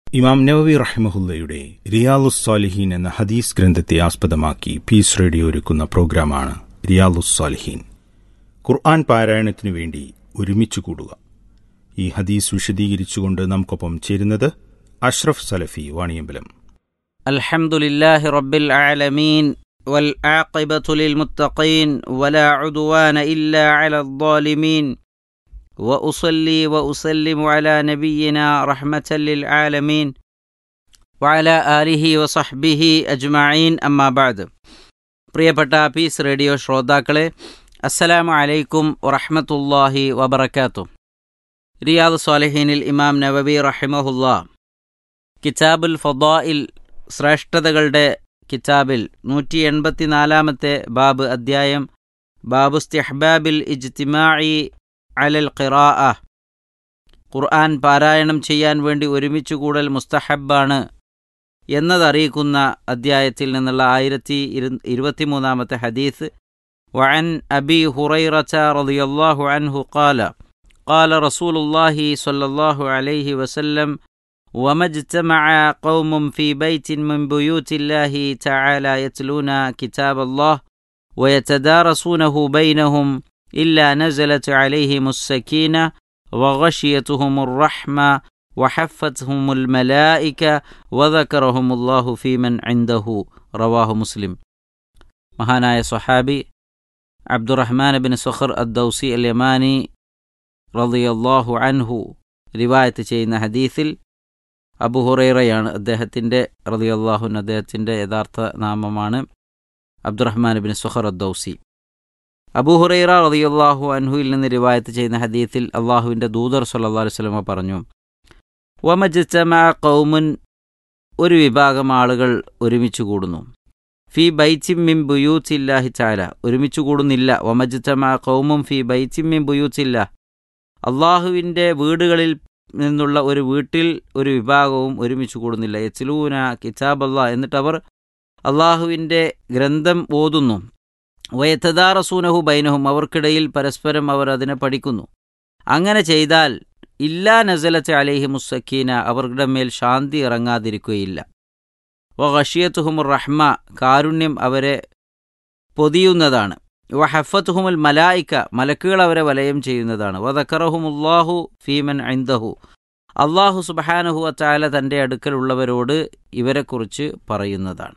ഇമാം നവവി റഹിമഹുല്ലയുടെ റിയാലുസ്സാലിഹീൻ എന്ന ഹദീസ് ഗ്രന്ഥത്തെ ആസ്പദമാക്കി പീസ് റേഡിയോ ഒരുക്കുന്ന പ്രോഗ്രാമാണ് റിയാലുസ്സാലിഹീൻ ഖുർആൻ പാരായണത്തിനു വേണ്ടി ഒരുമിച്ച് കൂടുക ഈ ഹദീസ് വിശദീകരിച്ചുകൊണ്ട് നമുക്കൊപ്പം ചേരുന്നത് അഷ്റഫ് സലഫി വാണിയമ്പലം الحمد لله رب العالمين والعاقبة للمتقين ولا عدوان إلا على الظالمين وأصلي وأسلم على نبينا رحمة للعالمين وعلى آله وصحبه أجمعين أما بعد പ്രിയപ്പെട്ട പീസ് റേഡിയോ ശ്രോതാക്കളെ അസ്സലാമു അലൈക്കും വറഹ്മത്തുള്ളാഹി വബറകാതുഹു റിയാദ് സ്വാലിഹീനിൽ ഇമാം നവവി റഹിമഹുല്ലാ കിതാബുൽ ഫദായിൽ ശ്രേഷ്ഠതകളുടെ കിതാബിൽ നൂറ്റി എൺപത്തിനാലാമത്തെ ബാബ് അദ്ധ്യായം ബാബുസ്തിഹ്ബാബിൽ ഇജ്തിമാഇ അലൽ ഖിറാ ഖുർആൻ പാരായണം ചെയ്യാൻ വേണ്ടി ഒരുമിച്ച് കൂടൽ മുസ്തഹബാണ് എന്നതറിയിക്കുന്ന അദ്ധ്യായത്തിൽ നിന്നുള്ള ആയിരത്തി ഇരുപത്തിമൂന്നാമത്തെ ഹദീസ് وعن أبي هريرة رضي الله عنه قال قال رسول الله صلى الله عليه وسلم وما اجتمع قوم في بيت من بيوت الله تعالى يتلون كتاب الله ويتدارسونه بينهم إلا نزلت عليهم السكينة وغشيتهم الرحمة وحفتهم الملائكة وذكرهم الله في من عنده رواه مسلم മഹാനായ സ്വഹാബി അബ്ദുറഹ്മാൻ ബിൻ സുഖർ അദ്ദൌസി അൽ യമാനി റളിയല്ലാഹു അൻഹു റിവായത്ത് ചെയ്യുന്ന ഹദീസിൽ അബു ഹുറൈറയാണ് അദ്ദേഹത്തിൻ്റെ റളിയല്ലാഹുൻ അദ്ദേഹത്തിൻ്റെ യഥാർത്ഥ നാമമാണ് Abdurrahman bin Sakhr Addausi Abu Hurairah റളിയല്ലാഹു അൻഹുയിൽ നിന്ന് റിവായത്ത് ചെയ്യുന്ന ഹദീസിൽ അള്ളാഹുവിൻ്റെ ദൂതർ സല്ലല്ലാഹു അലൈഹി വസല്ലമ പറഞ്ഞു വമജ്തമ ഖൗമുൻ ഒരു വിഭാഗം ആളുകൾ ഒരുമിച്ച് കൂടുന്നു ഫി ബൈച്ചിം മിൻ ബുയൂത്തില്ലാഹി ചാല ഒരുമിച്ച് കൂടുന്നില്ല വമജ്തമ ഖൗമും ഫി ബൈച്ചിം മിൻ ബുയൂത്തില്ല അള്ളാഹുവിൻ്റെ വീടുകളിൽ നിന്നുള്ള ഒരു വീട്ടിൽ ഒരു വിഭാഗവും ഒരുമിച്ച് കൂടുന്നില്ല യച്ചിലൂന കിതാബ് അല്ലാ എന്നിട്ട് അവർ അള്ളാഹുവിൻ്റെ ഗ്രന്ഥം ഓതുന്നു വയത്തദാറസൂനഹു ബൈനഹും അവർക്കിടയിൽ പരസ്പരം അവർ അതിനെ പഠിക്കുന്നു അങ്ങനെ ചെയ്താൽ ഇല്ലാ നസലത്തെ അലേഹി മുസ്സക്കീന അവരുടെ മേൽ ശാന്തി ഇറങ്ങാതിരിക്കുകയില്ല വ ഖഷിയത്തുഹുമുർ റഹ്മ കാരുണ്യം അവരെ പൊതിയുന്നതാണ് വ ഹഫത്തുഹുമുൽ മലായിക്ക മലക്കുകൾ അവരെ വലയം ചെയ്യുന്നതാണ് വ ദക്കറഹുമുല്ലാഹു ഫീമൻ ഐന്ദഹു അള്ളാഹു സുബഹാനഹു അച്ചാല തൻ്റെ അടുക്കലുള്ളവരോട് ഇവരെക്കുറിച്ച് പറയുന്നതാണ്